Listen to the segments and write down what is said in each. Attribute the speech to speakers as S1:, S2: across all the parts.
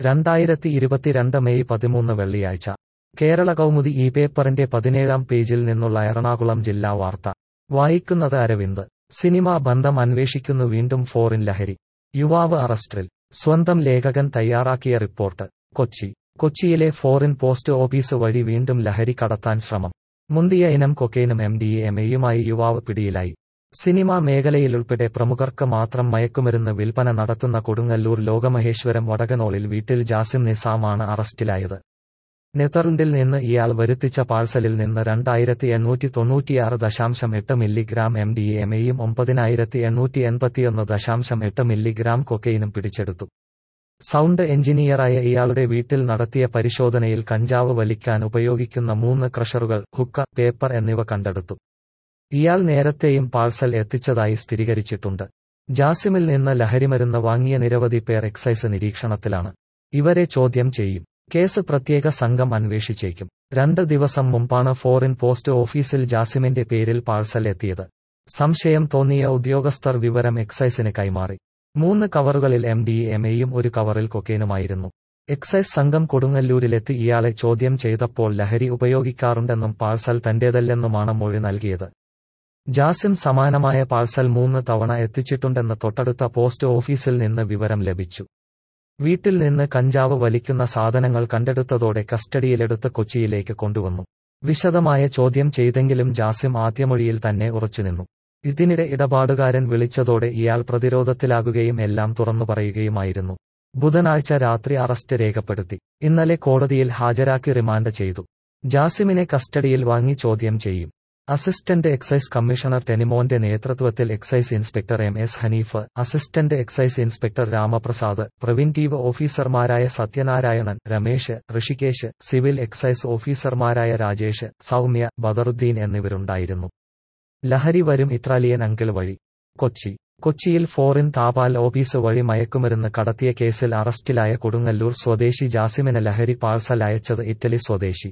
S1: രണ്ടായിരത്തി ഇരുപത്തിരണ്ട് മെയ് പതിമൂന്ന് വെള്ളിയാഴ്ച കേരള കൗമുദി ഈ പേപ്പറിന്റെ പതിനേഴാം പേജിൽ നിന്നുള്ള എറണാകുളം ജില്ലാ വാർത്ത വായിക്കുന്നത് അരവിന്ദ് സിനിമാ ബന്ധം അന്വേഷിക്കുന്നു വീണ്ടും ഫോറിൻ ലഹരി യുവാവ് അറസ്റ്റിൽ സ്വന്തം ലേഖകൻ തയ്യാറാക്കിയ റിപ്പോർട്ട് കൊച്ചി കൊച്ചിയിലെ ഫോറിൻ പോസ്റ്റ് ഓഫീസ് വഴി വീണ്ടും ലഹരി കടത്താൻ ശ്രമം മുന്തിയ ഇനം കൊക്കൈനും എം ഡി എമയുമായി യുവാവ് പിടിയിലായി സിനിമാ മേഖലയിലുൾപ്പെടെ പ്രമുഖർക്ക് മാത്രം മയക്കുമരുന്ന് വിൽപ്പന നടത്തുന്ന കൊടുങ്ങല്ലൂർ ലോകമഹേശ്വരം വടകനോളിൽ വീട്ടിൽ ജാസിം നിസാമാണ് അറസ്റ്റിലായത് നെതർലൻഡിൽ നിന്ന് ഇയാൾ വരുത്തിച്ച പാഴ്സലിൽ നിന്ന് രണ്ടായിരത്തി എണ്ണൂറ്റി തൊണ്ണൂറ്റിയാറ് ദശാംശം എട്ട് മില്ലിഗ്രാം എം ഡി എമയും ഒമ്പതിനായിരത്തി എണ്ണൂറ്റി എൺപത്തിയൊന്ന് ദശാംശം എട്ട് മില്ലിഗ്രാം കൊക്കൈനും പിടിച്ചെടുത്തു സൗണ്ട് എഞ്ചിനീയറായ ഇയാളുടെ വീട്ടിൽ നടത്തിയ പരിശോധനയിൽ കഞ്ചാവ് വലിക്കാൻ ഉപയോഗിക്കുന്ന മൂന്ന് ക്രഷറുകൾ ഹുക്ക പേപ്പർ എന്നിവ കണ്ടെടുത്തു ഇയാൾ നേരത്തെയും പാഴ്സൽ എത്തിച്ചതായി സ്ഥിരീകരിച്ചിട്ടുണ്ട് ജാസിമിൽ നിന്ന് ലഹരിമരുന്ന് വാങ്ങിയ നിരവധി പേർ എക്സൈസ് നിരീക്ഷണത്തിലാണ് ഇവരെ ചോദ്യം ചെയ്യും കേസ് പ്രത്യേക സംഘം അന്വേഷിച്ചേക്കും രണ്ട് ദിവസം മുമ്പാണ് ഫോറിൻ പോസ്റ്റ് ഓഫീസിൽ ജാസിമിന്റെ പേരിൽ പാഴ്സൽ എത്തിയത് സംശയം തോന്നിയ ഉദ്യോഗസ്ഥർ വിവരം എക്സൈസിന് കൈമാറി മൂന്ന് കവറുകളിൽ എം ഡി എമയും ഒരു കവറിൽ കൊക്കേനുമായിരുന്നു എക്സൈസ് സംഘം കൊടുങ്ങല്ലൂരിലെത്തി ഇയാളെ ചോദ്യം ചെയ്തപ്പോൾ ലഹരി ഉപയോഗിക്കാറുണ്ടെന്നും പാഴ്സൽ തന്റേതല്ലെന്നുമാണ് മൊഴി നൽകിയത് ജാസിം സമാനമായ പാഴ്സൽ മൂന്ന് തവണ എത്തിച്ചിട്ടുണ്ടെന്ന് തൊട്ടടുത്ത പോസ്റ്റ് ഓഫീസിൽ നിന്ന് വിവരം ലഭിച്ചു വീട്ടിൽ നിന്ന് കഞ്ചാവ് വലിക്കുന്ന സാധനങ്ങൾ കണ്ടെടുത്തതോടെ കസ്റ്റഡിയിലെടുത്ത് കൊച്ചിയിലേക്ക് കൊണ്ടുവന്നു വിശദമായ ചോദ്യം ചെയ്തെങ്കിലും ജാസിം ആദ്യമൊഴിയിൽ തന്നെ ഉറച്ചുനിന്നു ഇതിനിടെ ഇടപാടുകാരൻ വിളിച്ചതോടെ ഇയാൾ പ്രതിരോധത്തിലാകുകയും എല്ലാം തുറന്നു പറയുകയുമായിരുന്നു ബുധനാഴ്ച രാത്രി അറസ്റ്റ് രേഖപ്പെടുത്തി ഇന്നലെ കോടതിയിൽ ഹാജരാക്കി റിമാൻഡ് ചെയ്തു ജാസിമിനെ കസ്റ്റഡിയിൽ വാങ്ങി ചോദ്യം ചെയ്യും അസിസ്റ്റന്റ് എക്സൈസ് കമ്മീഷണർ ടെനിമോന്റെ നേതൃത്വത്തിൽ excise inspector M S Hanif assistant excise inspector Ramaprasad preventive ഓഫീസർമാരായ സത്യനാരായണൻ രമേശ് ഋഷികേശ് സിവിൽ എക്സൈസ് ഓഫീസർമാരായ രാജേഷ് സൗമ്യ ബദറുദ്ദീൻ എന്നിവരുണ്ടായിരുന്നു ലഹരി വരും ഇറ്റാലിയൻ അങ്കിൾ വഴി കൊച്ചി കൊച്ചിയിൽ ഫോറിൻ താപാൽ ഓഫീസ് വഴി മയക്കുമരുന്ന് കടത്തിയ കേസിൽ അറസ്റ്റിലായ കൊടുങ്ങല്ലൂർ സ്വദേശി ജാസിമിന് ലഹരി പാഴ്സൽ അയച്ചത് ഇറ്റലി സ്വദേശി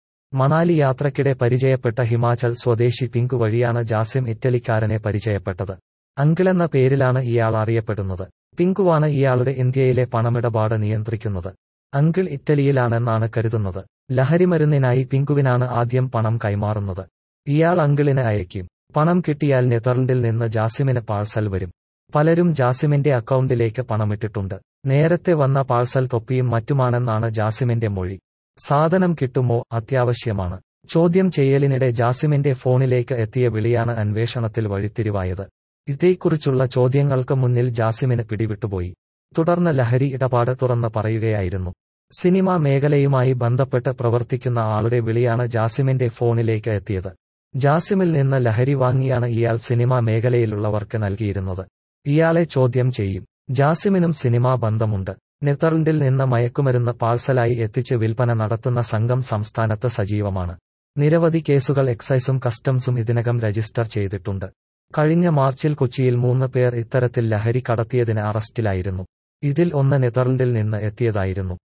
S1: മണാലി യാത്രക്കിടെ പരിചയപ്പെട്ട ഹിമാചൽ സ്വദേശി പിങ്കു വഴിയാണ് ജാസിം ഇറ്റലിക്കാരനെ പരിചയപ്പെട്ടത് അങ്കിളെന്ന പേരിലാണ് ഇയാൾ അറിയപ്പെടുന്നത് പിങ്കുവാണ് ഇയാളുടെ ഇന്ത്യയിലെ പണമിടപാട് നിയന്ത്രിക്കുന്നത് അങ്കിൾ ഇറ്റലിയിലാണെന്നാണ് കരുതുന്നത് ലഹരിമരുന്നിനായി പിങ്കുവിനാണ് ആദ്യം പണം കൈമാറുന്നത് ഇയാൾ അങ്കിളിന് അയക്കും പണം കിട്ടിയാൽ നെതർലൻഡിൽ നിന്ന് ജാസിമിന് പാഴ്സൽ വരും പലരും ജാസിമിന്റെ അക്കൗണ്ടിലേക്ക് പണമിട്ടിട്ടുണ്ട് നേരത്തെ വന്ന പാഴ്സൽ തൊപ്പിയും മറ്റുമാണെന്നാണ് ജാസിമിന്റെ മൊഴി സാധനം കിട്ടുമോ അത്യാവശ്യമാണ് ചോദ്യം ചെയ്യലിനിടെ ജാസിമിന്റെ ഫോണിലേക്ക് എത്തിയ വിളിയാണ് അന്വേഷണത്തിൽ വഴിത്തിരിവായത് ഇതേക്കുറിച്ചുള്ള ചോദ്യങ്ങൾക്ക് മുന്നിൽ ജാസിമിന് പിടിവിട്ടുപോയി തുടർന്ന് ലഹരി ഇടപാട് തുറന്ന് പറയുകയായിരുന്നു സിനിമാ മേഖലയുമായി ബന്ധപ്പെട്ട് പ്രവർത്തിക്കുന്ന ആളുടെ വിളിയാണ് ജാസിമിന്റെ ഫോണിലേക്ക് എത്തിയത് ജാസിമിൽ നിന്ന് ലഹരി വാങ്ങിയാണ് ഇയാൾ സിനിമാ മേഖലയിലുള്ളവർക്ക് നൽകിയിരുന്നത് ഇയാളെ ചോദ്യം ചെയ്യും ജാസിമിനും സിനിമാ ബന്ധമുണ്ട് നെതർലൻഡിൽ നിന്ന് മയക്കുമരുന്ന് പാഴ്സലായി എത്തിച്ച് വിൽപ്പന നടത്തുന്ന സംഘം സംസ്ഥാനത്ത് സജീവമാണ് നിരവധി കേസുകൾ എക്സൈസും കസ്റ്റംസും ഇതിനകം രജിസ്റ്റർ ചെയ്തിട്ടുണ്ട് കഴിഞ്ഞ മാർച്ചിൽ കൊച്ചിയിൽ മൂന്ന് പേർ ഇത്തരത്തിൽ ലഹരി കടത്തിയതിന് അറസ്റ്റിലായിരുന്നു ഇതിൽ ഒന്ന് നെതർലൻഡിൽ നിന്ന് എത്തിയതായിരുന്നു